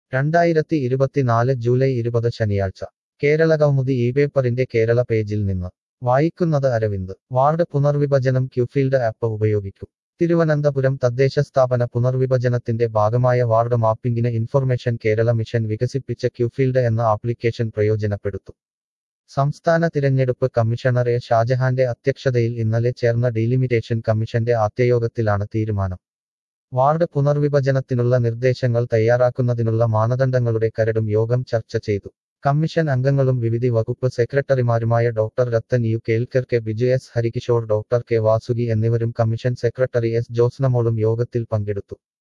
രണ്ടായിരത്തി ഇരുപത്തിനാല് ജൂലൈ ഇരുപത് ശനിയാഴ്ച കേരള കൗമുദി ഈ പേപ്പറിന്റെ കേരള പേജിൽ നിന്ന് വായിക്കുന്നത് അരവിന്ദ് വാർഡ് പുനർവിഭജനം ക്യൂഫീൽഡ് ആപ്പ് ഉപയോഗിക്കും തിരുവനന്തപുരം തദ്ദേശ സ്ഥാപന പുനർവിഭജനത്തിന്റെ ഭാഗമായ വാർഡ് മാപ്പിംഗിന് ഇൻഫർമേഷൻ കേരള മിഷൻ വികസിപ്പിച്ച ക്യൂഫീൽഡ് എന്ന ആപ്ലിക്കേഷൻ പ്രയോജനപ്പെടുത്തും സംസ്ഥാന തിരഞ്ഞെടുപ്പ് കമ്മീഷണർ എ ഷാജഹാന്റെ അധ്യക്ഷതയിൽ ഇന്നലെ ചേർന്ന ഡീലിമിറ്റേഷൻ കമ്മീഷന്റെ ആദ്യയോഗത്തിലാണ് തീരുമാനം വാർഡ് പുനർവിഭജനത്തിനുള്ള നിർദ്ദേശങ്ങൾ തയ്യാറാക്കുന്നതിനുള്ള മാനദണ്ഡങ്ങളുടെ കരടും യോഗം ചർച്ച ചെയ്തു കമ്മീഷൻ അംഗങ്ങളും വിവിധ വകുപ്പ് സെക്രട്ടറിമാരുമായ doctor Rattan U Kelkar K Biju S Harikishore doctor K Vasuki എന്നിവരും കമ്മീഷൻ സെക്രട്ടറി എസ് ജോസ്നമോളും യോഗത്തിൽ പങ്കെടുത്തു